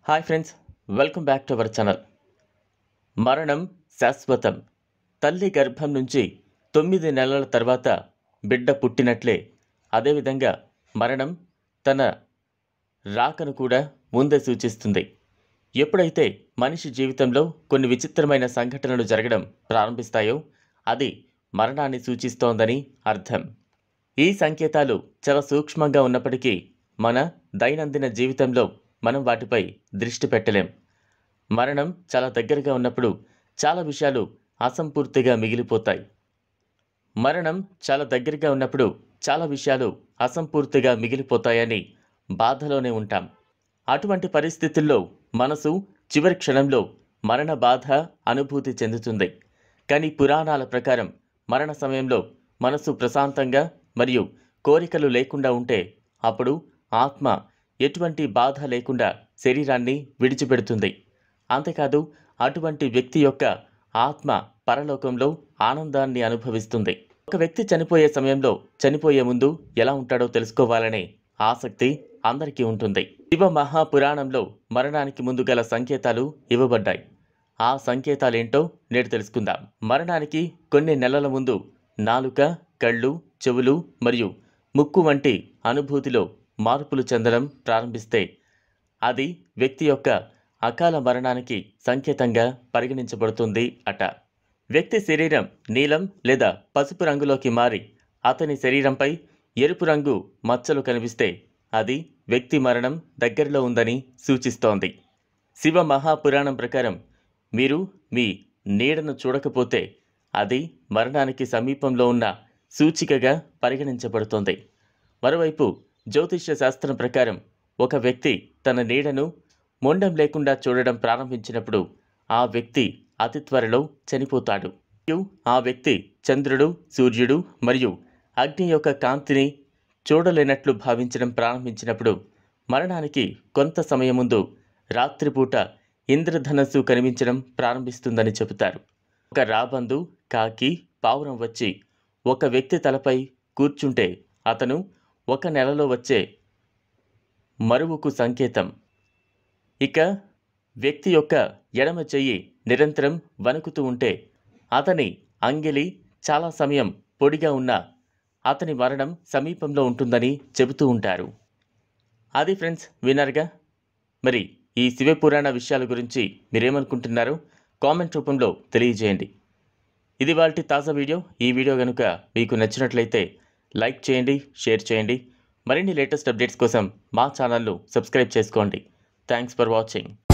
hi friends welcome back to our channel మరణం శాశ్వతం తల్లి గర్భం నుంచి తొమ్మిది నెలల తర్వాత బిడ్డ పుట్టినట్లే అదేవిధంగా మరణం తన రాకను కూడా ముందే సూచిస్తుంది ఎప్పుడైతే మనిషి జీవితంలో కొన్ని విచిత్రమైన సంఘటనలు జరగడం ప్రారంభిస్తాయో అది మరణాన్ని సూచిస్తోందని అర్థం ఈ సంకేతాలు చాలా సూక్ష్మంగా ఉన్నప్పటికీ మన దైనందిన జీవితంలో మనం వాటిపై దృష్టి పెట్టలేం మరణం చాలా దగ్గరగా ఉన్నప్పుడు చాలా విషయాలు అసంపూర్తిగా మిగిలిపోతాయి మరణం చాలా దగ్గరగా ఉన్నప్పుడు చాలా విషయాలు అసంపూర్తిగా మిగిలిపోతాయని బాధలోనే ఉంటాం అటువంటి పరిస్థితుల్లో మనసు చివరి క్షణంలో మరణ బాధ అనుభూతి చెందుతుంది కానీ పురాణాల ప్రకారం మరణ సమయంలో మనసు ప్రశాంతంగా మరియు కోరికలు లేకుండా ఉంటే అప్పుడు ఆత్మ ఎటువంటి బాధ లేకుండా శరీరాన్ని విడిచిపెడుతుంది అంతేకాదు అటువంటి వ్యక్తి యొక్క ఆత్మ పరలోకంలో ఆనందాన్ని అనుభవిస్తుంది ఒక వ్యక్తి చనిపోయే సమయంలో చనిపోయే ముందు ఎలా ఉంటాడో తెలుసుకోవాలనే ఆసక్తి అందరికీ ఉంటుంది శివ మహాపురాణంలో మరణానికి ముందు గల సంకేతాలు ఇవ్వబడ్డాయి ఆ సంకేతాలేంటో నేడు తెలుసుకుందాం మరణానికి కొన్ని నెలల ముందు నాలుక కళ్ళు చెవులు మరియు ముక్కు వంటి అనుభూతిలో మార్పులు చెందడం ప్రారంభిస్తే అది వ్యక్తి యొక్క అకాల మరణానికి సంకేతంగా పరిగణించబడుతుంది అట వ్యక్తి శరీరం నీలం లేదా పసుపు రంగులోకి మారి అతని శరీరంపై ఎరుపు రంగు మచ్చలు కనిపిస్తే అది వ్యక్తి మరణం దగ్గరలో ఉందని సూచిస్తోంది శివ మహాపురాణం ప్రకారం మీరు మీ నీడను చూడకపోతే అది మరణానికి సమీపంలో ఉన్న సూచికగా పరిగణించబడుతోంది మరోవైపు జ్యోతిష్య శాస్త్రం ప్రకారం ఒక వ్యక్తి తన నీడను మొండం లేకుండా చూడడం ప్రారంభించినప్పుడు ఆ వ్యక్తి అతి త్వరలో చనిపోతాడు మరియు ఆ వ్యక్తి చంద్రుడు సూర్యుడు మరియు అగ్ని యొక్క కాంతిని చూడలేనట్లు భావించడం ప్రారంభించినప్పుడు మరణానికి కొంత సమయం ముందు రాత్రిపూట ఇంద్రధనస్సు కనిపించడం ప్రారంభిస్తుందని చెబుతారు ఒక రాబందు కాకి పావురం వచ్చి ఒక వ్యక్తి తలపై కూర్చుంటే అతను ఒక నెలలో వచ్చే మరువుకు సంకేతం ఇక వ్యక్తి యొక్క ఎడమ చెయ్యి నిరంతరం వణుకుతూ ఉంటే అతని అంగిలి చాలా సమయం పొడిగా ఉన్న అతని మరణం సమీపంలో ఉంటుందని చెబుతూ ఉంటారు అది ఫ్రెండ్స్ విన్నారుగా మరి ఈ శివపురాణ విషయాల గురించి మీరేమనుకుంటున్నారో కామెంట్ రూపంలో తెలియజేయండి ఇది వాటి తాజా వీడియో ఈ వీడియో కనుక మీకు నచ్చినట్లయితే లైక్ చేయండి షేర్ చేయండి మరిన్ని లేటెస్ట్ అప్డేట్స్ కోసం మా ఛానల్ను సబ్స్క్రైబ్ చేసుకోండి థ్యాంక్స్ ఫర్ వాచింగ్